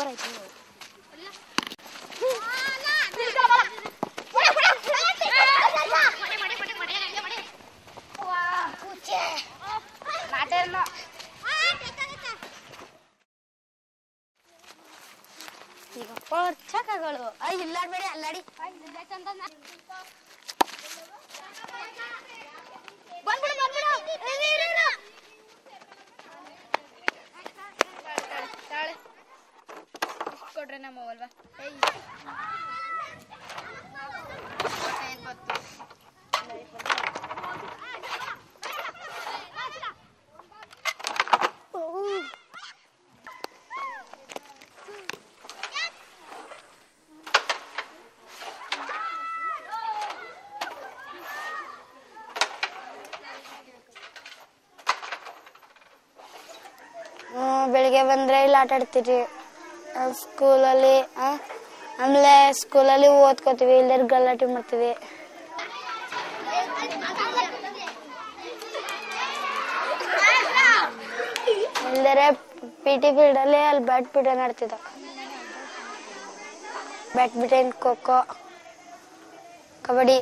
Over ಆಯ್ತು ಈಗ ಪರ್ಚಕಗಳು I ಇಲ್ಲಾಡ್ಬೇಡಿ ಅಲ್ಲಾಡಿ ಬಂದ್ಬಿಡು ಬಂದ್ಬಿಡು ಏ, ಇರು, ಇರು. ತಾಳೆ ಕೊಡ್ರೆ ನಮ್ಮ ಅಲ್ವಾ ಹ್ಮ್, ಬೆಳಿಗ್ಗೆ ಬಂದ್ರೆ ಇಲ್ಲಿ ಆಟ ಆಡ್ತೀರಿ ಸ್ಕೂಲಲ್ಲಿ ಆಮೇಲೆ ಸ್ಕೂಲಲ್ಲಿ ಓದ್ಕೋತೀವಿ ಇಲ್ಲರ ಗಲಾಟೆ ಮಾಡ್ತೀವಿ ಇಲ್ದರೆ ಪಿ ಟಿ ಪೀರಿಯಡ್ ಅಲ್ಲಿ ಅಲ್ಲಿ ಬ್ಯಾಡ್ಮಿಂಟನ್ ಆಡ್ತಿದ್ದ badminton kho kho kabaddi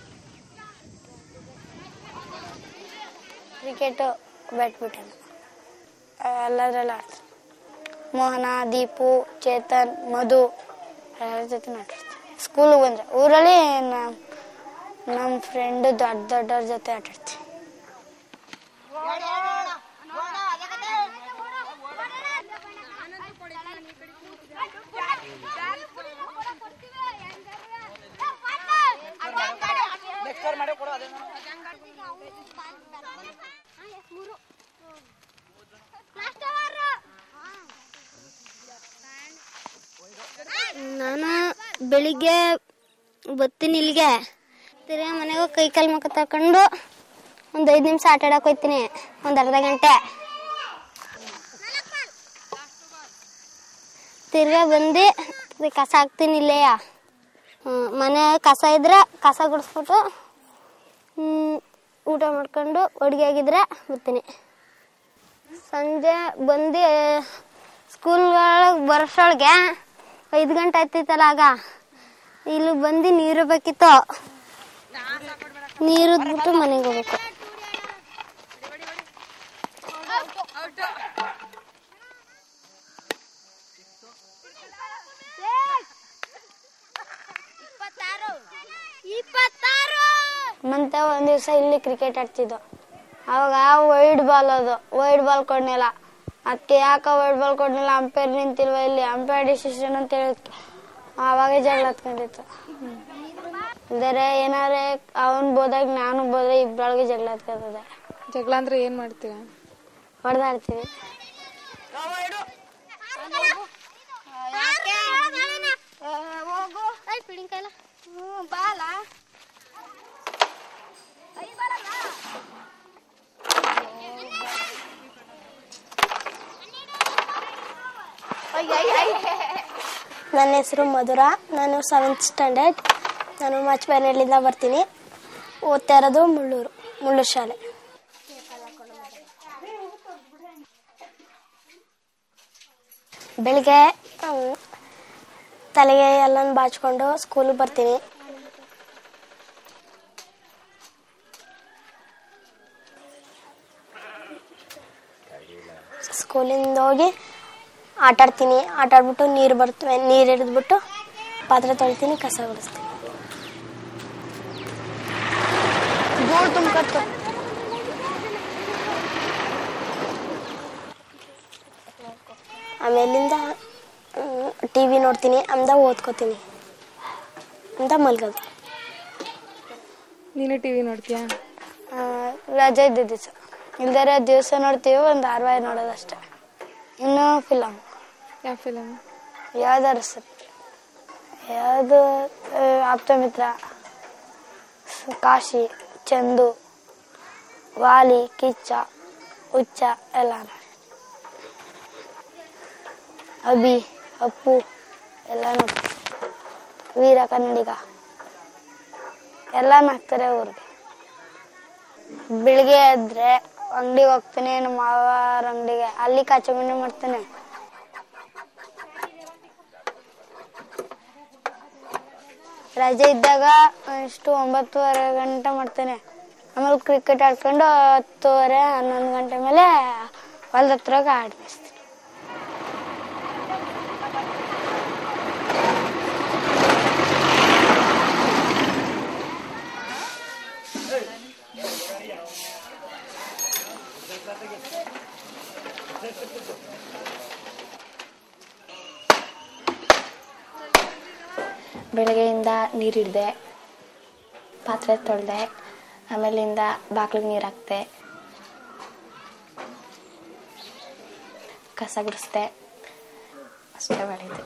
cricket badminton ಎಲ್ಲದ್ರಲ್ಲಿ ಆಡ್ತಾರೆ ಮೋಹನ ದೀಪು ಚೇತನ್ ಮಧು ಎಲ್ಲರ ಜೊತೆ ಆಟಾಡ್ತಾರೆ ಸ್ಕೂಲಿಗೆ ಬಂದ್ರೆ ಊರಲ್ಲಿ ನಮ್ಮ ನಮ್ಮ ಫ್ರೆಂಡ್ ದೊಡ್ಡ ದೊಡ್ಡವ್ರ ಜೊತೆ ಆಟಾಡ್ತೀವಿ ನಾನು ಬೆಳಿಗ್ಗೆ ಬರ್ತೀನಿ ಇಲ್ಲಿಗೆ ತಿರ್ಗಾ ಮನೆಗೆ ಹೋಗಿ ಕೈ ಕಾಲು ಮುಖ ತಕೊಂಡು ಒಂದು ಐದು ನಿಮಿಷ ಆಟ ಆಡಕ್ಕೆ ಹೋಗ್ತೀನಿ ಒಂದು ಅರ್ಧ ಗಂಟೆ ತಿರ್ಗಾ ಬಂದು ತಿರ್ಗಾ ಕಸ ಹಾಕ್ತೀನಿ ಇಲ್ಲೆಯ ಹ್ಮ್, ಮನೆ ಕಸ ಇದ್ರೆ ಕಸ ಗುಡಿಸ್ಬಿಟ್ಟು ಹ್ಮ್, ಊಟ ಮಾಡ್ಕೊಂಡು ಅಡುಗೆ ಆಗಿದ್ರೆ ಬರ್ತೀನಿ ಸಂಜೆ ಬಂದು ಸ್ಕೂಲ್ಗಳಿಗೆ ಬರೋಷ್ಟೊಳಗೆ ಐದು ಗಂಟೆ ಆಯ್ತಿತ್ತಲ್ಲ ಆಗ ಇಲ್ಲಿ ಬಂದು ನೀರು ಬೇಕಿತ್ತು ನೀರು ಉದ್ಬಿಟ್ಟು ಮನೆಗೆ ಹೋಗ್ಬೇಕು ಮತ್ತೆ ಒಂದ್ ದಿವಸ ಇಲ್ಲಿ ಕ್ರಿಕೆಟ್ ಆಡ್ತಿದ್ದೋ ಅವಾಗ ವೈಡ್ ಬಾಲ್ ಅದು ವೈಡ್ ಬಾಲ್ ಕೊಡ್ನಿಲ್ಲ ಅದಕ್ಕೆ ಯಾಕ ವೈಡ್ ಬಾಲ್ ಕೊಡ್ನಿಲ್ಲ ಅಂಪೈರ್ ನಿಂತಿಲ್ವ ಇಲ್ಲಿ ಅಂಪೈರ್ ಡಿಸಿಷನ್ ಅಂತ ಹೇಳಿದ್ಕೆ ಆವಾಗ ಜಗಳ ಹತ್ಕೊಂಡಿತ್ತು ಇಲ್ದರೆ ಏನಾರೆ ಅವನ್ ಬೋದಾಗ ನಾನು ಬೋದ್ರೆ ಇಬ್ಬರೊಳಗೆ ಜಗಳ ಹತ್ಕೊತದೆ ಜಗಳ ಅಂದ್ರೆ ಏನ್ ಮಾಡ್ತೀರಾ ಹೊಡೆದಾಡ್ತೀವಿ ನನ್ನ ಹೆಸರು ಮಧುರ ನಾನು ಸೆವೆಂತ್ ಸ್ಟ್ಯಾಂಡರ್ಡ್ ನಾನು ಮಚ್ಬೇನಹಳ್ಳಿಯಿಂದ ಬರ್ತೀನಿ ಓದ್ತಾ ಇರೋದು ಮುಳ್ಳೂರು ಮುಳ್ಳೂರು ಶಾಲೆ ಬೆಳಿಗ್ಗೆ ಹ್ಮ್, ತಲೆಗೆ ಎಲ್ಲ ಬಾಚ್ಕೊಂಡು ಸ್ಕೂಲಿಗೆ ಬರ್ತೀನಿ ಸ್ಕೂಲಿಂದ ಹೋಗಿ ಆಟ ಆಡ್ತೀನಿ ಆಟ ಆಡ್ಬಿಟ್ಟು ನೀರು ಬರ್ತವೆ ನೀರು ಹಿಡಿದ್ಬಿಟ್ಟು ಪಾತ್ರೆ ತೊಳಿತೀನಿ ಕಸ ಗುಡಿಸ್ತೀನಿ ಧೂಳು ತುಂಬ್ಕತ್ತು ಆಮೇಲಿಂದ ಟಿ ವಿ ನೋಡ್ತೀನಿ ಅಮ್ದ ಓದ್ಕೋತೀನಿ ಅಂತ ಮಲ್ಗೋದು ನೀನು ಟಿವಿ ನೋಡ್ತೀಯಾ ಆ, ರಜೆ ಇದ್ದ ದಿವಸ ಇಲ್ದರೆ ದಿವಸ ನೋಡ್ತೀವಿ ಒಂದು ಧಾರಾವಾಹಿ ನೋಡೋದಷ್ಟೇ ಇನ್ನು ಫಿಲಮ್ ಯಾವ ಫಿಲಮ್ ಯಾವ್ದಾರು ಸರಿ ಯಾವುದು ಆಪ್ತಮಿತ್ರ ಸ- ಕಾಶಿ ಚಂದು ವಾಲಿ ಕಿಚ್ಚ ಹುಚ್ಚ ಎಲ್ಲ ನೋಡಿ ಅಭಿ ಅಪ್ಪು ಎಲ್ಲ ನೋಡ್ತೀವಿ ವೀರ ಕನ್ನಡಿಗ ಎಲ್ಲ ಹಾಕ್ತಾರೆ ಊರಿಗೆ ಬೆಳಿಗ್ಗೆ ಎದ್ರೆ ಅಂಗಡಿಗೆ ಹೋಗ್ತೀನಿ ನಮ್ಮ ಮಾವರ ಅಂಗಡಿಗೆ ಅಲ್ಲಿ ಕಾಚು ಮೀನು ಮಾಡ್ತೇನೆ ರಜೆ ಇದ್ದಾಗ ಎಷ್ಟು ಒಂಬತ್ತುವರೆ ಗಂಟೆ ಮಾಡ್ತೇನೆ ಆಮೇಲೆ ಕ್ರಿಕೆಟ್ ಆಡ್ಕೊಂಡು ಹತ್ತುವರೆ ಹನ್ನೊಂದು ಗಂಟೆ ಮೇಲೆ ಹೊಲ್ದ ಹತ್ರ ಆಡಿ ಮೇಯ್ಸ್ತೀನಿ ಬೆಳಗ್ಗೆಯಿಂದ ನೀರಿಡ್ದೆ ಪಾತ್ರೆ ತೊಳೆದೆ ಆಮೇಲಿಂದ ಬಾಗ್ಲಿಗೆ ನೀರು ಹಾಕ್ದೆ ಕಸ ಗುಡಿಸ್ದೆ ಅಷ್ಟೇ ಮಾಡಿದ್ದೆ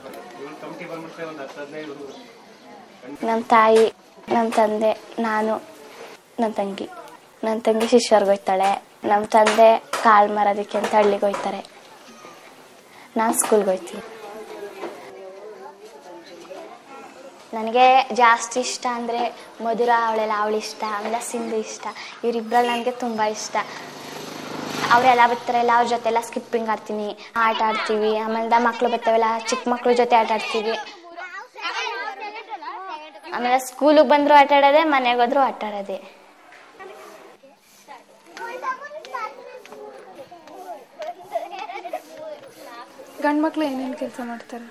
ನಮ್ಮ ತಾಯಿ ನಮ್ಮ ತಂದೆ ನಾನು ನನ್ನ ತಂಗಿ ನನ್ನ ತಂಗಿ ಶಿಷ್ಯರ್ಗೆ ಹೋಯ್ತಾಳೆ ನಮ್ಮ ತಂದೆ ಕಾಳು ಮಾರೋದಕ್ಕೆ ಅಂತ ಹಳ್ಳಿಗೆ ಹೋಯ್ತಾರೆ ನಾನು ಸ್ಕೂಲ್ಗೆ ಹೋಯ್ತೀನಿ ನನಗೆ ಜಾಸ್ತಿ ಇಷ್ಟ ಅಂದರೆ ಮಧುರ ಅವಳೆಲ್ಲ ಅವಳು ಇಷ್ಟ ಆಮೇಲೆ ಸಿಂಧು ಇಷ್ಟ ಇವರಿಬ್ಬರಲ್ಲಿ ನನಗೆ ತುಂಬ ಇಷ್ಟ ಅವರೆಲ್ಲ ಬರ್ತಾರಲ್ಲ ಅವ್ರ ಜೊತೆ ಎಲ್ಲ ಸ್ಕಿಪ್ಪಿಂಗ್ ಆಡ್ತೀನಿ ಆಟ ಆಡ್ತೀವಿ ಆಮೇಲೆ ಮಕ್ಕಳು ಬರ್ತಾವೆಲ್ಲ ಚಿಕ್ಕ ಮಕ್ಳ ಜೊತೆ ಆಟ ಆಡ್ತೀವಿ ಆಮೇಲೆ ಸ್ಕೂಲಿಗೆ ಬಂದರೂ ಆಟ ಆಡೋದೆ ಮನೆಗೆ ಹೋದ್ರು ಆಟ ಆಡೋದೆ ಗಂಡು ಮಕ್ಳು ಏನೇನು ಕೆಲಸ ಮಾಡ್ತಾರೆ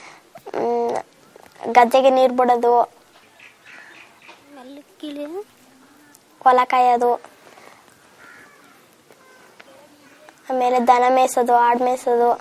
ಗದ್ದೆಗೆ ನೀರು ಬಿಡೋದು ಹೊಲ ಕಾಯೋದು ಆಮೇಲೆ ದನ ಮೇಯ್ಸೋದು ಆಡು ಮೇಯ್ಸೋದು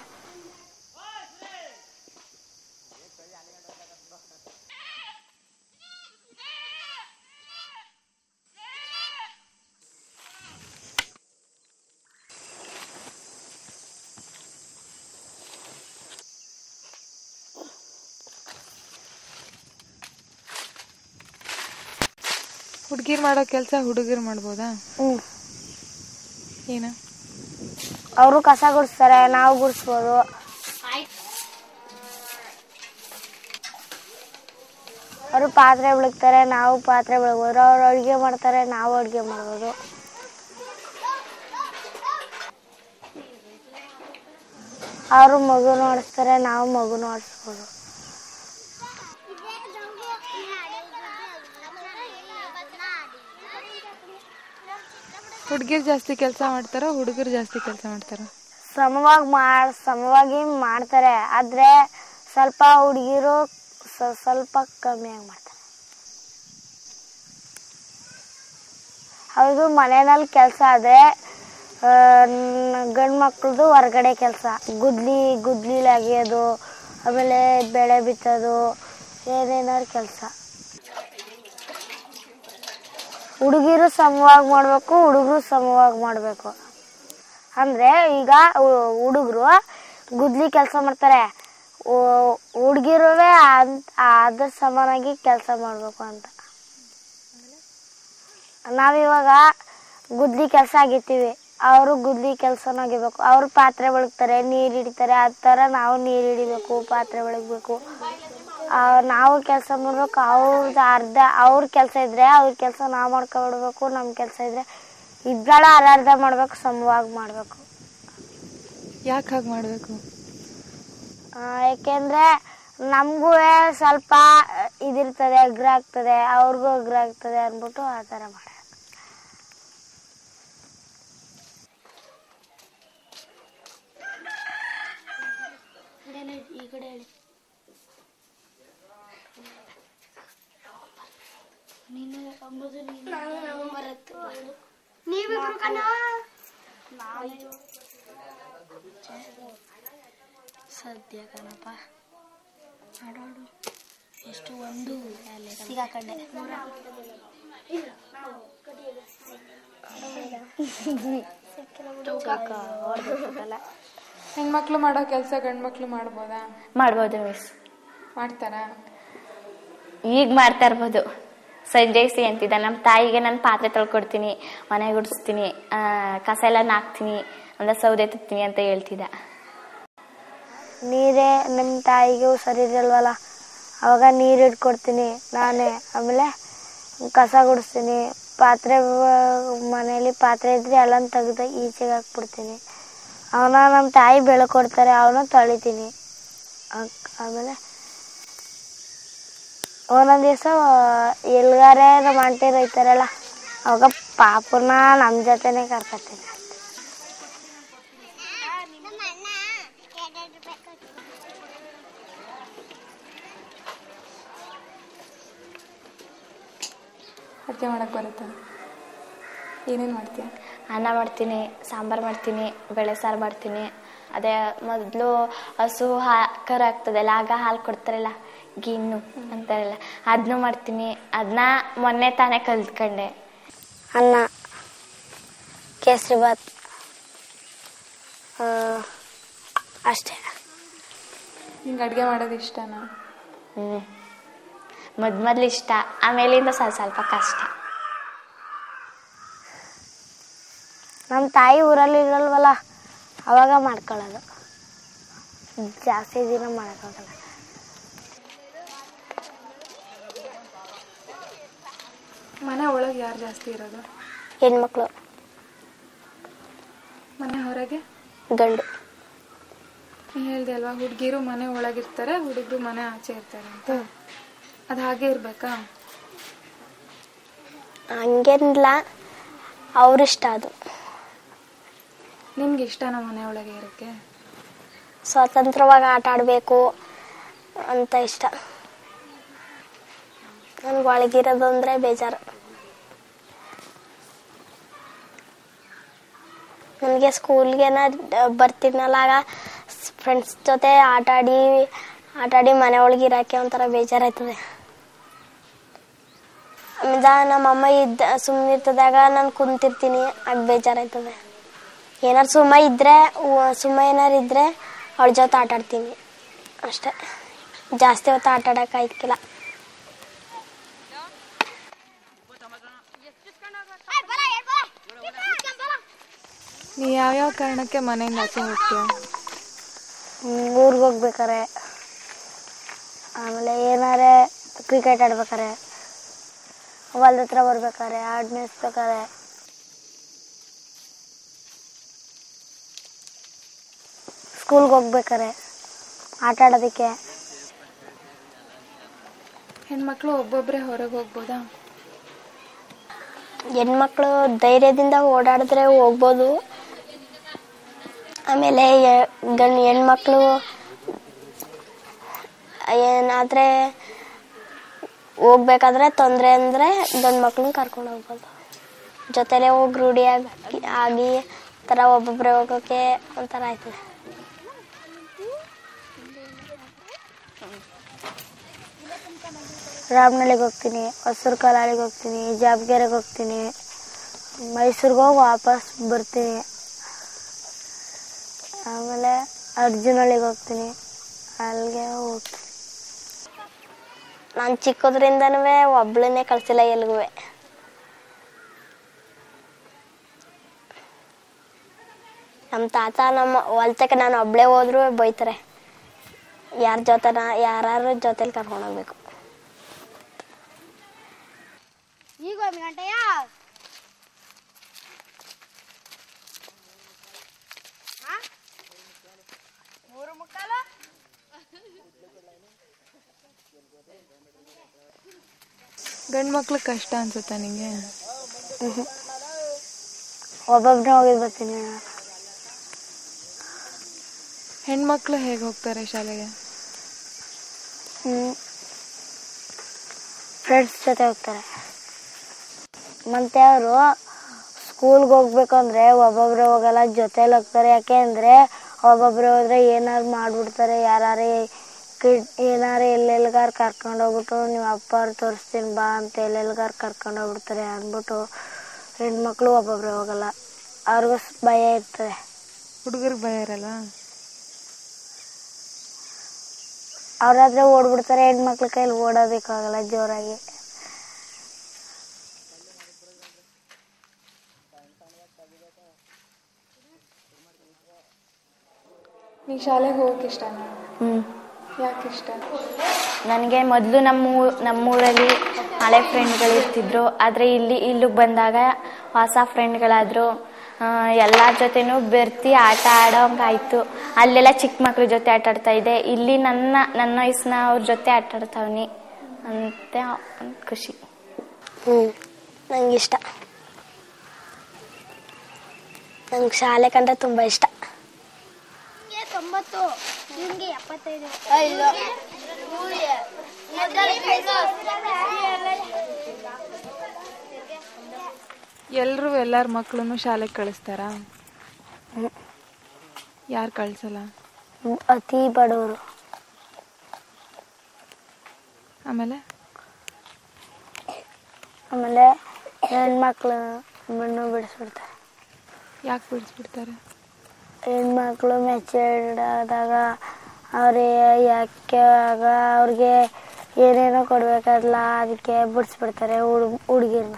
ಹುಡುಗಿರ್ ಮಾಡೋ ಕೆಲಸ ಹುಡುಗರು ಮಾಡ್ಬೋದಾ ಹ್ಞೂ ಏನು ಅವರು ಕಸ ಗುಡಿಸ್ತಾರೆ ನಾವು ಗುಡಿಸ್ಬೋದು ಅವರು ಪಾತ್ರೆ ಬೆಳಗ್ತಾರೆ ನಾವು ಪಾತ್ರೆ ಬೆಳಗ್ಬೋದು ಅವ್ರು ಅಡುಗೆ ಮಾಡ್ತಾರೆ ನಾವು ಅಡುಗೆ ಮಾಡ್ಬೋದು ಅವರು ಮಗು ನೋಡಿಸ್ತಾರೆ ನಾವು ಮಗು ನೋಡಿಸ್ಬೋದು ಹುಡುಗಿರ್ ಜಾಸ್ತಿ ಕೆಲಸ ಮಾಡ್ತಾರ ಹುಡುಗರು ಜಾಸ್ತಿ ಕೆಲಸ ಮಾಡ್ತಾರ ಸಮವಾಗಿ ಮಾಡ್ ಸಮವಾಗಿ ಮಾಡ್ತಾರೆ ಆದರೆ ಸ್ವಲ್ಪ ಹುಡುಗಿರು ಸ್ವಲ್ಪ ಕಮ್ಮಿಯಾಗಿ ಮಾಡ್ತಾರೆ ಹೌದು ಮನೆಯಲ್ಲಿ ಕೆಲಸ ಆದರೆ ಗಂಡು ಮಕ್ಳದು ಹೊರಗಡೆ ಕೆಲಸ ಗುದ್ಲಿ ಗುದ್ಲಿಲಿ ಅಗಿಯೋದು ಆಮೇಲೆ ಬೆಳೆ ಬಿತ್ತೋದು ಏನೇನಾದ್ರು ಕೆಲಸ ಹುಡುಗಿರು ಸಮವಾಗಿ ಮಾಡಬೇಕು ಹುಡುಗರು ಸಮವಾಗಿ ಮಾಡಬೇಕು ಅಂದರೆ ಈಗ ಹುಡುಗರು ಗುದ್ಲಿ ಕೆಲಸ ಮಾಡ್ತಾರೆ ಹುಡುಗಿರುವೆ ಅದ್ರ ಸಮಾನಾಗಿ ಕೆಲಸ ಮಾಡಬೇಕು ಅಂತ ನಾವಿವಾಗ ಗುದ್ಲಿ ಕೆಲಸ ಆಗಿರ್ತೀವಿ ಅವರು ಗುದ್ಲಿ ಕೆಲಸನ ಆಗಿರ್ಬೇಕು ಅವರು ಪಾತ್ರೆ ಬೆಳಗ್ತಾರೆ ನೀರು ಹಿಡಿತಾರೆ ಆ ಥರ ನಾವು ನೀರು ಹಿಡಿಬೇಕು ಪಾತ್ರೆ ಬೆಳಗ್ಬೇಕು ನಾವು ಕೆಲಸ ಮಾಡ್ಬೇಕು ಅವ್ರದ್ದು ಅರ್ಧ ಅವ್ರ ಕೆಲಸ ಇದ್ರೆ ಅವ್ರ ಕೆಲಸ ನಾವು ಮಾಡ್ಕೊಬಿಡ್ಬೇಕು ನಮ್ಮ ಕೆಲಸ ಇದ್ರೆ ಇಬ್ಬಳ ಅರ್ಧ ಮಾಡ್ಬೇಕು ಸಮವಾಗಿ ಮಾಡಬೇಕು ಯಾಕೆ ಹಾಗೆ ಮಾಡಬೇಕು ಯಾಕೆಂದ್ರೆ ನಮಗೂ ಸ್ವಲ್ಪ ಇದಿರ್ತದೆ ಅಗ್ರ ಆಗ್ತದೆ ಅವ್ರಿಗೂ ಅಗ್ರ ಆಗ್ತದೆ ಅಂದ್ಬಿಟ್ಟು ಆ ಥರ ಮಾಡ ಸದ್ಯ ಕಣಪ್ಪ ಆಡೋಡು ಎಷ್ಟು ಒಂದು ಸಿಗಾಕಂಡೆ ಹೆಣ್ಮಕ್ಳು ಮಾಡೋ ಕೆಲಸ ಗಂಡು ಮಕ್ಳು ಮಾಡ್ಬೋದಾ ಮಾಡ್ಬೋದು ಮಿಸ್ ಮಾಡ್ತಾರಾ ಈಗ ಮಾಡ್ತಾ ಇರ್ಬೋದು ಸಂಜೆ ಸಿ ಅಂತಿದ್ದ ನಮ್ಮ ತಾಯಿಗೆ ನಾನು ಪಾತ್ರೆ ತೊಳ್ಕೊಡ್ತೀನಿ ಮನೆ ಗುಡಿಸ್ತೀನಿ ಆ, ಕಸ ಎಲ್ಲ ನಾಕ್ತೀನಿ ಅಂದ್ರೆ ಸೌದೆ ತುತ್ತೀನಿ ಅಂತ ಹೇಳ್ತಿದ್ದ ನೀರೇ ನಮ್ಮ ತಾಯಿಗೆ ಹುಷಾರಿರಲ್ವಲ್ಲ ಅವಾಗ ನೀರು ಇಟ್ಕೊಡ್ತೀನಿ ನಾನೇ ಆಮೇಲೆ ಕಸ ಗುಡಿಸ್ತೀನಿ ಪಾತ್ರೆ ಮನೇಲಿ ಪಾತ್ರೆ ಇದ್ರೆ ಎಲ್ಲ ತೆಗೆದು ಈಚೆಗೆ ಹಾಕ್ಬಿಡ್ತೀನಿ ಅವನ ನಮ್ಮ ತಾಯಿ ಬೆಳ್ಕೊಡ್ತಾರೆ ಅವನು ತೊಳಿತೀನಿ ಆಕ್- ಆಮೇಲೆ ಒಂದೊಂದು ದಿವಸ ಎಲ್ಗಾರೆ ನಮ್ಮ ಆಂಟಿ ರೈತಾರಲ್ಲ ಅವಾಗ ಪಾಪುನ ನಮ್ಮ ಜೊತೆನೆ ಕರ್ಕೊತೀನಿ ಅಡುಗೆ ಮಾಡಕ್ಕೆ ಬರುತ್ತಾ ಏನೇನು ಮಾಡ್ತೀಯ ಅನ್ನ ಮಾಡ್ತೀನಿ ಸಾಂಬಾರು ಮಾಡ್ತೀನಿ ಬೇಳೆ ಸಾರು ಮಾಡ್ತೀನಿ ಅದೇ ಮೊದಲು ಹಸು ಹಾ ಕರು ಆಗ್ತದಲ್ಲ ಆಗ ಹಾಲು ಕೊಡ್ತಾರಲ್ಲ ಗಿಣ್ಣು ಅಂತಾರಲ್ಲ ಅದನ್ನು ಮಾಡ್ತೀನಿ ಅದನ್ನ ಮೊನ್ನೆ ತಾನೇ ಕಲ್ತ್ಕೊಂಡೆ ಅನ್ನ ಕೇಸರಿ ಬಾತ್ ಆ, ಅಷ್ಟೇ ನಿಂಗೆ ಅಡುಗೆ ಮಾಡೋದು ಇಷ್ಟನಾ ಹ್ಞೂ ಮೊದ್ ಮೊದ್ಲು ಇಷ್ಟ ಆಮೇಲಿಂದ ಸ್ವಲ್ಪ ಸ್ವಲ್ಪ ಕಷ್ಟ ನಮ್ಮ ತಾಯಿ ಊರಲ್ಲಿ ಇರಲ್ವಲ್ಲ ಅವಾಗ ಮಾಡ್ಕೊಳ್ಳೋದು ಜಾಸ್ತಿ ದಿನ ಮಾಡೋಕ್ಕಾಗಲ್ಲ ಮನೆ ಒಳಗೆ ಯಾರು ಜಾಸ್ತಿ ಇರೋದು ಹೆಣ್ಮಕ್ಳು ಮನೆ ಹೊರಗೆ ಗಂಡು ನೀ ಹೇಳ್ದೆ ಅಲ್ವಾ ಹುಡುಗಿರು ಮನೆ ಒಳಗಿರ್ತಾರೆ ಹುಡುಗರು ಮನೆ ಆಚೆ ಇರ್ತಾರೆ ಅಂತ ಅದು ಹಾಗೆ ಇರ್ಬೇಕಾ ಹಂಗೇನಿಲ್ಲ ಅವ್ರಿಷ್ಟ ಅದು ನಿಮ್ಗೆ ಇಷ್ಟನಾ ಮನೆ ಒಳಗೆ ಇರೋಕ್ಕೆ ಸ್ವತಂತ್ರವಾಗಿ ಆಟ ಆಡಬೇಕು ಅಂತ ಇಷ್ಟ ನನ್ಗೆ ಒಳಗಿರೋದು ಅಂದರೆ ಬೇಜಾರು ನನಗೆ ಸ್ಕೂಲ್ಗೆನ ಬರ್ತೀನಲ್ಲ ಆಗ ಫ್ರೆಂಡ್ಸ್ ಜೊತೆ ಆಟ ಆಡಿ ಆಟ ಆಡಿ ಮನೆ ಒಳಗೆ ಇರೋಕ್ಕೆ ಒಂಥರ ಬೇಜಾರಾಯ್ತದೆ ಆಮೇಲೆ ನಮ್ಮಮ್ಮ ಇದ್ದ ಸುಮ್ಮನೆ ಇರ್ತದಾಗ ನಾನು ಕುಂತಿರ್ತೀನಿ ಆಗ ಬೇಜಾರಾಯ್ತದೆ ಏನಾರು ಸುಮ್ಮ ಇದ್ರೆ ಉ- ಸುಮ್ಮ ಏನಾರು ಇದ್ರೆ ಅವಳ ಜೊತೆ ಆಟ ಆಡ್ತೀನಿ ಅಷ್ಟೇ ಜಾಸ್ತಿ ಹೊತ್ತು ಆಟ ಆಡಕ್ಕೆ ಆಯ್ತಿಲ್ಲ ನೀ ಯಾವ್ಯಾವ ಕಾರಣಕ್ಕೆ ಮನೆಯಿಂದ ಆಚೆ ಹೋಗ್ತೀಯ ಊರಿಗೆ ಹೋಗ್ಬೇಕಾರೆ ಆಮೇಲೆ ಏನಾರೆ ಕ್ರಿಕೆಟ್ ಆಡ್ಬೇಕಾರೆ ಹೊಲ್ದ ಹತ್ರ ಬರ್ಬೇಕಾರೆ ಆಡ್ ಮೇಯಿಸ್ಬೇಕಾರೆ ಸ್ಕೂಲ್ಗೆ ಹೋಗ್ಬೇಕಾರೆ ಆಟ ಆಡೋದಕ್ಕೆ ಹೆಣ್ಮಕ್ಳು ಒಬ್ಬೊಬ್ಬರೇ ಹೊರಗೆ ಹೋಗ್ಬೋದಾ ಹೆಣ್ಮಕ್ಳು ಧೈರ್ಯದಿಂದ ಓಡಾಡಿದ್ರೆ ಹೋಗ್ಬೋದು ಆಮೇಲೆ ಎ- ಗಂಡ್ ಹೆಣ್ಮಕ್ಳು ಏನಾದರೆ ಹೋಗ್ಬೇಕಾದ್ರೆ ತೊಂದರೆ ಅಂದರೆ ಗಂಡು ಮಕ್ಳನ್ನ ಕರ್ಕೊಂಡು ಹೋಗ್ಬೋದು ಜೊತೆಲೇ ಹೋಗಿ ರೂಢಿ ಆಗಿ ಆಗಿ ಒಂಥರ ಒಬ್ಬೊಬ್ಬರೇ ಹೋಗೋಕ್ಕೆ ಒಂಥರ ಆಯ್ತದೆ ರಾಮನಳ್ಳಿಗೆ ಹೋಗ್ತೀನಿ ಹೊಸೂರು ಕಲಾಳಿಗೆ ಹೋಗ್ತೀನಿ ಜಾಬ್ಗೆರೆಗೆ ಹೋಗ್ತೀನಿ ಮೈಸೂರಿಗೆ ಹೋಗಿ ವಾಪಸ್ ಬರ್ತೀನಿ ಆಮೇಲೆ ಅರ್ಜುನಹಳ್ಳಿಗೆ ಹೋಗ್ತೀನಿ ಅಲ್ಲಿಗೆ ಹೋಗ್ತೀನಿ ನಾನು ಚಿಕ್ಕದ್ರಿಂದನೂ ಒಬ್ಳನ್ನೇ ಕಳಿಸಿಲ್ಲ ಎಲ್ಗೂ ನಮ್ಮ ತಾತ ನಮ್ಮ ಹೊಲ್ತಕ್ಕೆ ನಾನು ಒಬ್ಳೇ ಹೋದ್ರೂ ಬೈತಾರೆ ಯಾರ ಜೊತೆನ ಯಾರು ಜೊತೆಲಿ ಕರ್ಕೊಂಡು ಹೋಗ್ಬೇಕು ಈಗ ಒಂದು ಗಂಟೆಯ ಮೂರು ಮುಕ್ಕಾಲು ಗಂಡು ಮಕ್ಳು ಕಷ್ಟ ಅನ್ಸುತ್ತಾ ನಿಂಗೆ ಒಬ್ಬೊಬ್ಬನೇ ಹೋಗಿದ್ ಬರ್ತೀನಿ ಹೆಣ್ಮಕ್ಳು ಹೇಗೆ ಹೋಗ್ತಾರೆ ಶಾಲೆಗೆ ಫ್ರೆಂಡ್ಸ್ ಜೊತೆ ಹೋಗ್ತಾರೆ ಮತ್ತೆ ಅವರು ಸ್ಕೂಲ್ಗೆ ಹೋಗ್ಬೇಕಂದ್ರೆ ಒಬ್ಬೊಬ್ರೆ ಹೋಗಲ್ಲ ಜೊತೆಲಿ ಹೋಗ್ತಾರೆ ಯಾಕೆ ಅಂದರೆ ಒಬ್ಬೊಬ್ರೆ ಹೋದ್ರೆ ಏನಾರು ಮಾಡ್ಬಿಡ್ತಾರೆ ಯಾರು ಕಿಡ್ ಏನಾರು ಎಲ್ಲೆಲ್ಗಾರು ಕರ್ಕೊಂಡು ಹೋಗ್ಬಿಟ್ಟು ನೀವು ಅಪ್ಪ ಅವ್ರು ತೋರಿಸ್ತೀನಿ ಬಾ ಅಂತ ಎಲ್ಲೆಲ್ಗಾರು ಕರ್ಕೊಂಡು ಹೋಗ್ಬಿಡ್ತಾರೆ ಅಂದ್ಬಿಟ್ಟು ಹೆಣ್ಮಕ್ಳು ಒಬ್ಬೊಬ್ರೆ ಹೋಗಲ್ಲ ಅವ್ರಿಗೂ ಸ್- ಭಯ ಇರ್ತದೆ ಹುಡುಗರಿಗೆ ಭಯ ಇರಲ್ಲ ಅವ್ರಾದ್ರೆ ಓಡ್ಬಿಡ್ತಾರೆ ಹೆಣ್ಮಕ್ಳ ಕೈಲಿ ಓಡೋದಕ್ಕಾಗಲ್ಲ ಜೋರಾಗಿ ನೀ ಶಾಲೆಗೆ ಹೋಗಕ್ಕೆ ಇಷ್ಟನಾ ಹ್ಞೂ ಯಾಕೆ ಇಷ್ಟ ನನಗೆ ಮೊದಲು ನಮ್ಮೂ ನಮ್ಮೂರಲ್ಲಿ ಹಳೆ ಫ್ರೆಂಡ್ಗಳು ಇರ್ತಿದ್ರು ಆದರೆ ಇಲ್ಲಿ ಇಲ್ಲಿಗೆ ಬಂದಾಗ ಹೊಸ ಫ್ರೆಂಡ್ಗಳಾದರು ಎಲ್ಲರ ಜೊತೆನೂ ಬೆರ್ತಿ ಆಟ ಆಡೋಂಗಾಯ್ತು ಅಲ್ಲೆಲ್ಲ ಚಿಕ್ಕ ಮಕ್ಳ ಜೊತೆ ಆಟ ಆಡ್ತಾ ಇದ್ದೆ ಇಲ್ಲಿ ನನ್ನ ನನ್ನ ವಯಸ್ಸಿನ ಅವ್ರ ಜೊತೆ ಆಟ ಆಡ್ತಾವ್ನಿ ಅಂತ ಒಂದ್ ಖುಷಿ ಹ್ಞೂ ನಂಗೆ ಇಷ್ಟ ನಂಗೆ ಶಾಲೆ ಕಂಡ್ರೆ ತುಂಬ ಇಷ್ಟ ತೊಂಬತ್ತು ನಿಮಗೆ ಎಪ್ಪತ್ತೈದು ಎಲ್ಲರೂ ಎಲ್ಲರ ಮಕ್ಕಳನ್ನು ಶಾಲೆಗೆ ಕಳಿಸ್ತಾರಾ ಯಾರು ಕಳ್ಸಲ್ಲ ಅತಿ ಬಡವರು ಆಮೇಲೆ ಆಮೇಲೆ ಹೆಣ್ಮಕ್ಳು ಮಣ್ಣು ಬಿಡಿಸ್ಬಿಡ್ತಾರೆ ಯಾಕೆ ಬಿಡಿಸ್ಬಿಡ್ತಾರೆ ಹೆಣ್ಮಕ್ಳು ಮೆಚೂರ್ಡ್ ಆದಾಗ ಅವ್ರಿಗೆ ಯಾಕೆ ಆಗ ಅವ್ರಿಗೆ ಏನೇನೋ ಕೊಡ್ಬೇಕಲ್ಲ ಅದಕ್ಕೆ ಬಿಡಿಸ್ಬಿಡ್ತಾರೆ ಹುಡುಗ ಹುಡುಗಿರ್ನ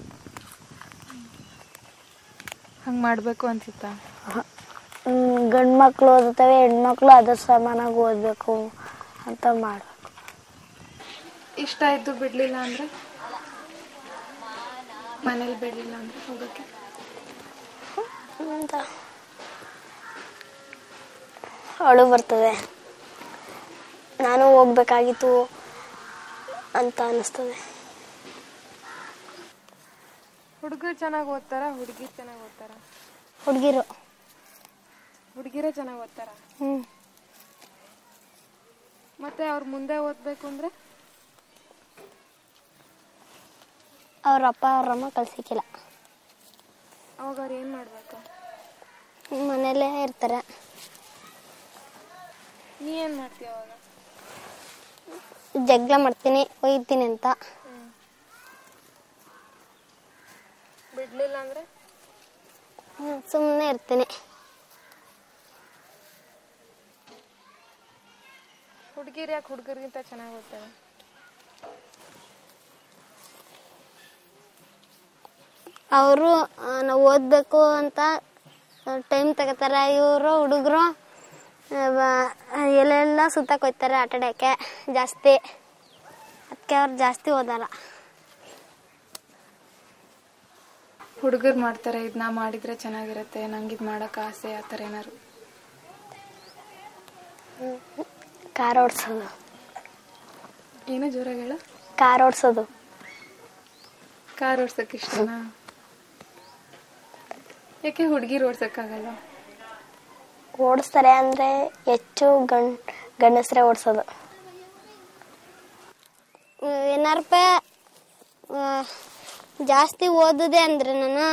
ಹಂಗೆ ಮಾಡಬೇಕು ಅನ್ಸುತ್ತಾ ಗಂಡು ಮಕ್ಳು ಓದುತ್ತವೆ ಹೆಣ್ಮಕ್ಳು ಅದ್ರ ಸಮಾನಾಗಿ ಓದಬೇಕು ಅಂತ ಮಾಡ್ಬೇಕು ಇಷ್ಟ ಆಯ್ತು ಬಿಡ್ಲಿಲ್ಲ ಅಂದ್ರೆ ಮನೇಲಿ ಬಿಡ್ಲಿಲ್ಲ ಅಂದ್ರೆ ಹೋಗೋಕ್ಕೆ ಅಂತ ಅಳು ಬರ್ತದೆ ನಾನು ಹೋಗ್ಬೇಕಾಗಿತ್ತು ಅಂತ ಅನಿಸ್ತದೆ ಹುಡುಗರು ಚೆನ್ನಾಗಿ ಓದ್ತಾರ ಹುಡುಗಿ ಚೆನ್ನಾಗಿ ಓದ್ತಾರ ಹುಡುಗಿರು ಹುಡುಗಿರೇ ಚೆನ್ನಾಗಿ ಓದ್ತಾರ ಹ್ಞೂ ಮತ್ತೆ ಅವ್ರು ಮುಂದೆ ಓದ್ಬೇಕು ಅಂದ್ರೆ ಅವ್ರ ಅಪ್ಪ ಅವ್ರಮ್ಮ ಕಳ್ಸಿಕ್ಕಿಲ್ಲ ಅವಾಗ ಅವ್ರು ಏನು ಮಾಡಬೇಕು ಮನೇಲೇ ಇರ್ತಾರೆ ನೀ ಏನು ಮಾಡ್ತೀಯ ಅವಾಗ ಜಗ್ಲ ಮಾಡ್ತೀನಿ ಒಯ್ತೀನಿ ಅಂತ ಬಿಡ್ಲಿಲ್ಲ ಅಂದ್ರೆ ಸುಮ್ಮನೆ ಇರ್ತೀನಿ ಹುಡುಗಿರು ಯಾಕೆ ಹುಡುಗರಿಗಿಂತ ಚೆನ್ನಾಗಿ ಓದ್ತಾರೆ ಅವರು ನಾವು ಓದಬೇಕು ಅಂತ ಟೈಮ್ ತಗೋತಾರೆ ಇವರು ಹುಡುಗರು ಎಲ್ಲೆಲ್ಲ ಸುತ್ತಕ್ಕೆ ಹೋಗ್ತಾರೆ ಆಟ ಆಡೋಕ್ಕೆ ಜಾಸ್ತಿ ಅದಕ್ಕೆ ಅವ್ರು ಜಾಸ್ತಿ ಓದಲ್ಲ ಹುಡುಗರು ಮಾಡ್ತಾರೆ ಇದನ್ನ ಮಾಡಿದ್ರೆ ಚೆನ್ನಾಗಿರುತ್ತೆ ನಂಗೆ ಇದು ಮಾಡೋಕೆ ಆಸೆ ಆ ಥರ ಏನಾರು ಕಾರ್ ಓಡಿಸೋದು ಏನೋ ಜೋರಾಗಿ ಹೇಳು ಕಾರ್ ಓಡಿಸೋದು ಕಾರ್ ಓಡ್ಸಕ್ಕೆ ಇಷ್ಟನಾ ಯಾಕೆ ಹುಡುಗಿರು ಓಡ್ಸಕ್ಕಾಗಲ್ಲ ಓಡಿಸ್ತಾರೆ ಅಂದರೆ ಹೆಚ್ಚು ಗಂಡ್ ಗಂಡಸರೇ ಓಡಿಸೋದು ಏನಾರಪ್ಪ ಜಾಸ್ತಿ ಓದಿದೆ ಅಂದರೆ ನಾನು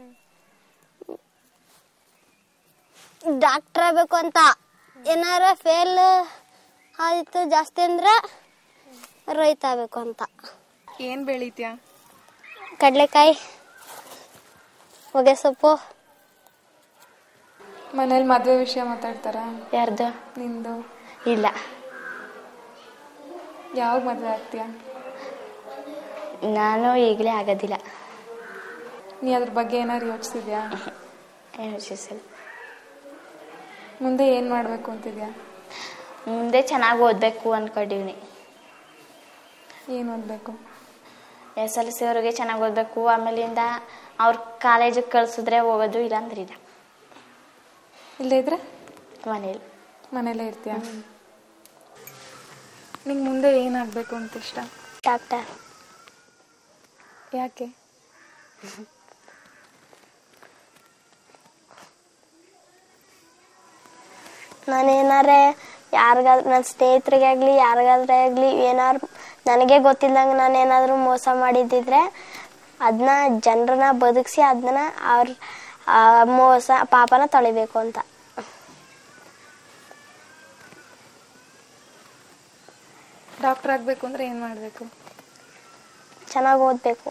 ಡಾಕ್ಟರ್ ಆಗಬೇಕು ಅಂತ ಏನಾರ ಫೇಲ್ ಆಯಿತು ಜಾಸ್ತಿ ಅಂದ್ರೆ ರೈತ ಆಗಬೇಕು ಅಂತ ಏನು ಬೆಳಿತೀಯ ಕಡಲೆಕಾಯಿ ಹೊಗೆ ಸೊಪ್ಪು ಮನೇಲಿ ಮದುವೆ ವಿಷಯ ಮಾತಾಡ್ತಾರ ಯಾರ್ದು ನಿಂದು ಇಲ್ಲ ಯಾವಾಗ ಮದುವೆ ಆಗ್ತೀಯ ನಾನು ಈಗಲೇ ಆಗೋದಿಲ್ಲ ನೀ ಅದ್ರ ಬಗ್ಗೆ ಏನಾರು ಯೋಚಿಸಿದ್ಯಾ ಏನು ಯೋಚಿಸಿಲ್ಲ ಮುಂದೆ ಏನು ಮಾಡಬೇಕು ಅಂತಿದ್ಯಾ ಮುಂದೆ ಚೆನ್ನಾಗಿ ಓದಬೇಕು ಅನ್ಕೊಂಡಿವ್ನಿ ಏನು ಓದಬೇಕು ಎಸ್ ಎಲ್ ಸಿ ಅವ್ರಿಗೆ ಚೆನ್ನಾಗಿ ಓದಬೇಕು ಆಮೇಲಿಂದ ಅವ್ರ ಕಾಲೇಜಿಗೆ ಕಳ್ಸಿದ್ರೆ ಹೋಗೋದು ಇಲ್ಲಾಂದ್ರೆ ಇಲ್ಲ ಇಲ್ಲೇ ಇದ್ರೆ ಮನೇಲಿ ಮನೇಲೇ ಇರ್ತೀಯ ನಿಂಗೆ ಮುಂದೆ ಏನಾಗಬೇಕು ಅಂತ ಇಷ್ಟ ಡಾಕ್ಟರ್ ಯಾಕೆ ನಾನೇನಾರೇ ಯಾರಿಗಾದ್ರು ನನ್ನ ಸ್ನೇಹಿತರಿಗೆ ಆಗಲಿ ಯಾರಿಗಾದ್ರೆ ಆಗಲಿ ಏನಾರು ನನಗೆ ಗೊತ್ತಿಲ್ಲದಂಗೆ ನಾನು ಏನಾದರೂ ಮೋಸ ಮಾಡಿದ್ದಿದ್ರೆ ಅದನ್ನ ಜನರನ್ನ ಬದುಕಿಸಿ ಅದನ್ನ ಅವ್ರ ಆ ಮೋಸ ಪಾಪನ ತೊಳಿಬೇಕು ಅಂತ ಡಾಕ್ಟರ್ ಆಗಬೇಕು ಅಂದ್ರೆ ಏನು ಮಾಡಬೇಕು ಚೆನ್ನಾಗಿ ಓದಬೇಕು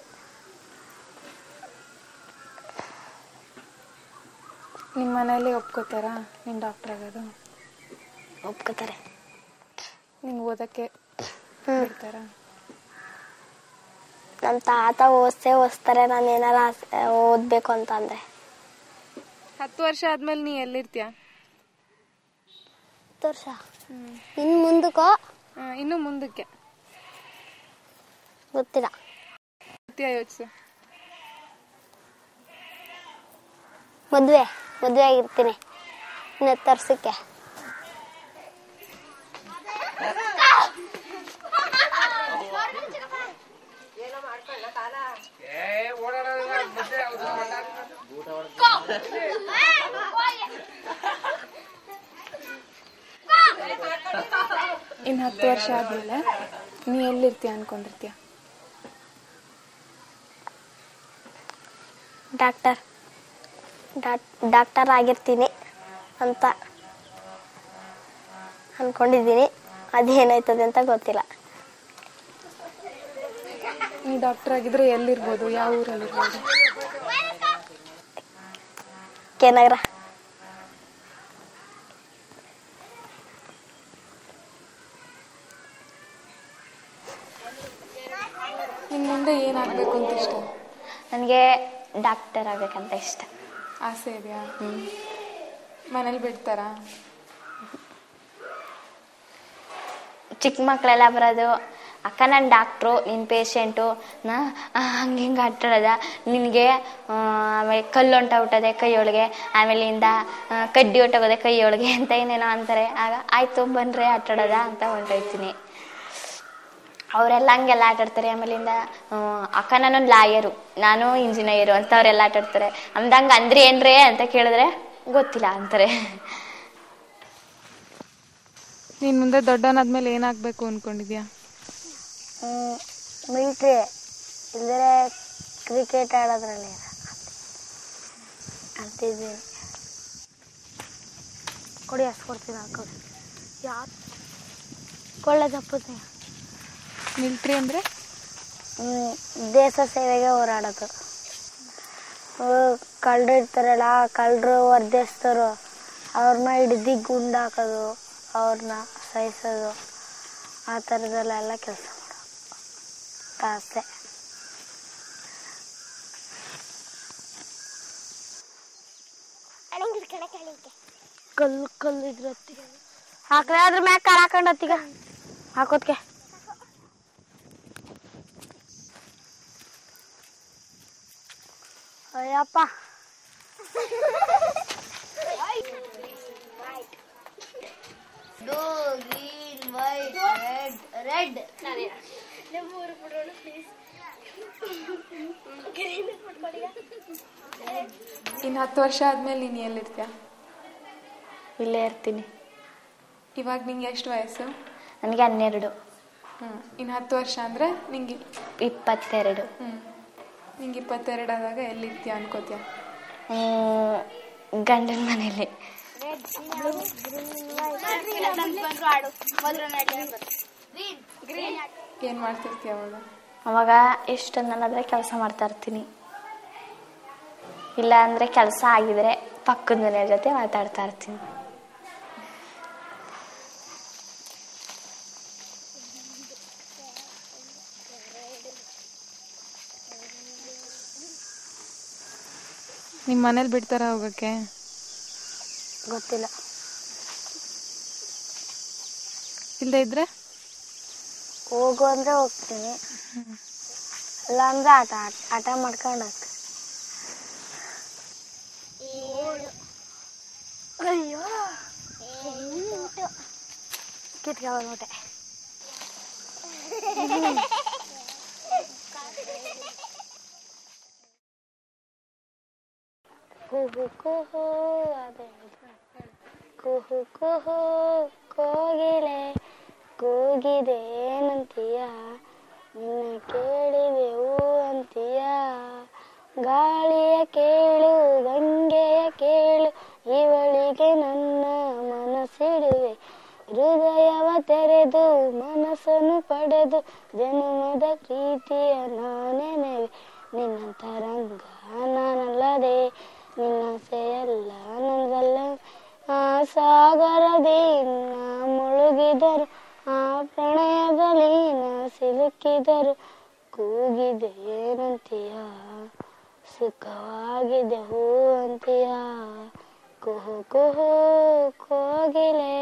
ನಿಮ್ಮ ಮನೇಲಿ ಒಪ್ಕೋತಾರಾ ನೀನು ಡಾಕ್ಟರ್ ಆಗೋದು ಒಪ್ಕೋತಾರೆ ನಿಂಗೆ ಓದಕ್ಕೆ ಬಿಡ್ತಾರ ನಮ್ಮ ತಾತ ಓದಿಸೇ ಓದಿಸ್ತಾರೆ ನಾನು ಏನಾರ ಆಸೆ- ಓದ್ಬೇಕು ಅಂತ ಅಂದರೆ ಹತ್ತು ವರ್ಷ ಆದ್ಮೇಲೆ ನೀ ಎಲ್ಲಿರ್ತೀಯ ಹತ್ತು ವರ್ಷ ಇನ್ನು ಮುಂದಕ್ಕೋ ಆ, ಇನ್ನು ಮುಂದಕ್ಕೆ ಗೊತ್ತಿಲ್ಲ ಯೋಚಿಸು ಮದುವೆ ಮದುವೆ ಆಗಿರ್ತೀನಿ ಇನ್ನು ಹತ್ತು ವರ್ಷಕ್ಕೆ ಇನ್ನು ಹತ್ತು ವರ್ಷ ಆದ್ಮೇಲೆ ನೀ ಎಲ್ಲಿರ್ತೀಯ ಅನ್ಕೊಂಡಿರ್ತೀಯ ಡಾಕ್ಟರ್ ಡಾಕ್ಟರ್ ಆಗಿರ್ತೀನಿ ಅಂತ ಅನ್ಕೊಂಡಿದ್ದೀನಿ ಅದೇನಾಯ್ತದೆ ಅಂತ ಗೊತ್ತಿಲ್ಲ ನೀ ಡಾಕ್ಟರ್ ಆಗಿದ್ರೆ ಎಲ್ಲಿರ್ಬೋದು ಯಾವ ಊರಲ್ಲಿರ್ಬೋದು ಕೆ ನಗರ ನಿನ್ ಮುಂದೆ ಏನಾಗಬೇಕು ಅಂತ ಇಷ್ಟ ನನಗೆ ಡಾಕ್ಟರ್ ಆಗ್ಬೇಕಂತ ಇಷ್ಟ ಆಸೆ ಇದೆಯಾ ಮನೇಲಿ ಬಿಡ್ತಾರಾ ಚಿಕ್ಕ ಮಕ್ಕಳೆಲ್ಲ ಬರೋದು ಅಕ್ಕ ನಾನು ಡಾಕ್ಟ್ರು ನಿನ್ನ ಪೇಷಂಟು ನಾ ಹಂಗೆ ಹಿಂಗೆ ಆಟಾಡೋದ ನಿನಗೆ ಆಮೇಲೆ ಕಲ್ಲು ಹೊಂಟೋಗ್ಬಿಟ್ಟದೆ ಕೈಯೊಳಗೆ ಆಮೇಲಿಂದ ಆ, ಕಡ್ಡಿ ಹೊಂಟೋಗೋದೆ ಕೈಯೊಳಗೆ ಅಂತ ಏನೇನೋ ಅಂತಾರೆ ಆಗ ಆಯಿತು ಬಂದರೆ ಆಟಾಡೋದ ಅಂತ ಹೊಂಟೋಯ್ತೀನಿ ಅವರೆಲ್ಲ ಹಂಗೆಲ್ಲ ಆಟಾಡ್ತಾರೆ ಆಮೇಲಿಂದ ಆ, ಅಕ್ಕ ನಾನೊಂದು ಲಾಯರು ನಾನು ಇಂಜಿನಿಯರು ಅಂತ ಅವರೆಲ್ಲ ಆಟಾಡ್ತಾರೆ ಅಂದಂಗೆ ಅಂದ್ರೆ ಏನ್ರೇ ಅಂತ ಕೇಳಿದ್ರೆ ಗೊತ್ತಿಲ್ಲ ಅಂತಾರೆ ನೀನ್ ಮುಂದೆ ದೊಡ್ಡವನಾದ್ಮೇಲೆ ಏನಾಗ್ಬೇಕು ಅನ್ಕೊಂಡಿದ್ಯಾ ಮಿಲ್ಟ್ರಿ ಇಲ್ದರೆ ಕ್ರಿಕೆಟ್ ಆಡೋದ್ರಲ್ಲಿ ಅಂತಿದ್ದೀನಿ ಕೊಡಿ ಅಷ್ಟು ಕೊಡ್ತೀನಿ ಹಾಕೊಡಿ ಯಾವ ಕೊಳ್ಳೆ ತಪ್ಪುತ್ತೆ ಮಿಲ್ಟ್ರಿ ಅಂದ್ರೆ ದೇಶ ಸೇವೆಗೆ ಹೋರಾಡೋದು ಕಳ್ಳರು ಇರ್ತಾರಲ್ಲ ಕಳ್ಳರು ವರ್ಧಿಸ್ತರು ಅವ್ರನ್ನ ಹಿಡ್ದು ಗುಂಡು ಹಾಕೋದು ಅವ್ರನ್ನ ಸಾಯಿಸೋದು ಆ ಥರದಲ್ಲೆಲ್ಲ ಕೆಲಸ ಮಾಡೋದು ಆಸೆ ಕಲ್ಲು ಕಲ್ಲು ಇದ್ರ ಹಾಕ್ರೆ ಅದ್ರ ಮ್ಯಾಗ ಕಾಳು ಹಾಕೊಂಡು ಹತ್ತಿಗ ಹಾಕೋದ್ಕೆ ಅಯ್ಯಪ್ಪ ರೆಡ್ ಇನ್ನು ಹತ್ತು ವರ್ಷ ಆದ್ಮೇಲೆ ನೀನು ಎಲ್ಲಿರ್ತೀಯ ಇಲ್ಲೇ ಇರ್ತೀನಿ ಇವಾಗ ನಿಂಗೆ ಎಷ್ಟು ವಯಸ್ಸು ನನಗೆ ಹನ್ನೆರಡು ಹ್ಮ್ ಇನ್ನು ಹತ್ತು ವರ್ಷ ಅಂದ್ರೆ ನಿಂಗೆ ಇಪ್ಪತ್ತೆರಡು ಹ್ಮ್ ನಿಂಗೆ ಇಪ್ಪತ್ತೆರಡು ಆದಾಗ ಎಲ್ಲಿರ್ತೀಯ ಅನ್ಕೋತೀಯ ಹ್ಮ್, ಗಂಡನ ಮನೇಲಿ ಏನ್ ಮಾಡ್ತಿರ್ತೀಯ ಅವಾಗ ಅವಾಗ ಎಷ್ಟು ನನ್ನಾದ್ರೆ ಕೆಲಸ ಮಾಡ್ತಾ ಇರ್ತೀನಿ ಇಲ್ಲ ಅಂದರೆ ಕೆಲಸ ಆಗಿದ್ರೆ ಪಕ್ಕದ ಮನೆಯವ್ರ ಜೊತೆ ಮಾತಾಡ್ತಾ ಇರ್ತೀನಿ ನಿಮ್ಮ ಮನೇಲಿ ಬಿಡ್ತಾರ ಹೋಗಕ್ಕೆ ಗೊತ್ತಿಲ್ಲ ಇಲ್ಲದೆ ಇದ್ರೆ ಹೋಗು ಅಂದ್ರೆ ಹೋಗ್ತೀನಿ ಇಲ್ಲ ಅಂದ್ರೆ ಆಟ ಆಟ- ಆಟ ಮಾಡ್ಕೊಂಡು ಹೋಗ್ತೀನಿ ಅಯ್ಯೋ ಕಿತ್ಕೊಂಡ್ಬಿಟ್ಟೆ ಕುಹು ಕುಹು ಅದೇ ಕುಹು ಕುಹು ಕೋಗಿಲೆ ಕೂಗಿದೆ ಏನಂತೀಯ ನಿನ್ನ ಕೇಳಿದೆವು ಅಂತೀಯ ಗಾಳಿಯ ಕೇಳು ಗಂಗೆಯ ಕೇಳು ಇವಳಿಗೆ ನನ್ನ ಮನಸ್ಸಿಡುವೆ ಹೃದಯವ ತೆರೆದು ಮನಸ್ಸನ್ನು ಪಡೆದು ಜನ್ಮದ ಪ್ರೀತಿಯ ನಾನೆನೆವೆ ನಿನ್ನ ತರಂಗ ನಾನಲ್ಲದೆ ನಿನ್ನಾಸೆಯಲ್ಲ ನಂದಲ್ಲ ಆ ಸಾಗರದಿ ನಾ ಮುಳುಗಿದರು ಆ ಪ್ರಣಯದಲ್ಲಿ ನಾ ಸಿಲುಕಿದರು ಕೂಗಿದೆ ಏನಂತೀಯ ಸುಖವಾಗಿದೆ ಹೂ ಅಂತೀಯ ಕುಹು ಕುಹು ಕೋಗಿಲೆ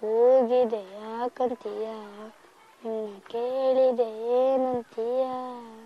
ಕೂಗಿದೆ ಯಾಕಂತೀಯ ನಿನ್ನ ಕೇಳಿದೆ ಏನಂತೀಯ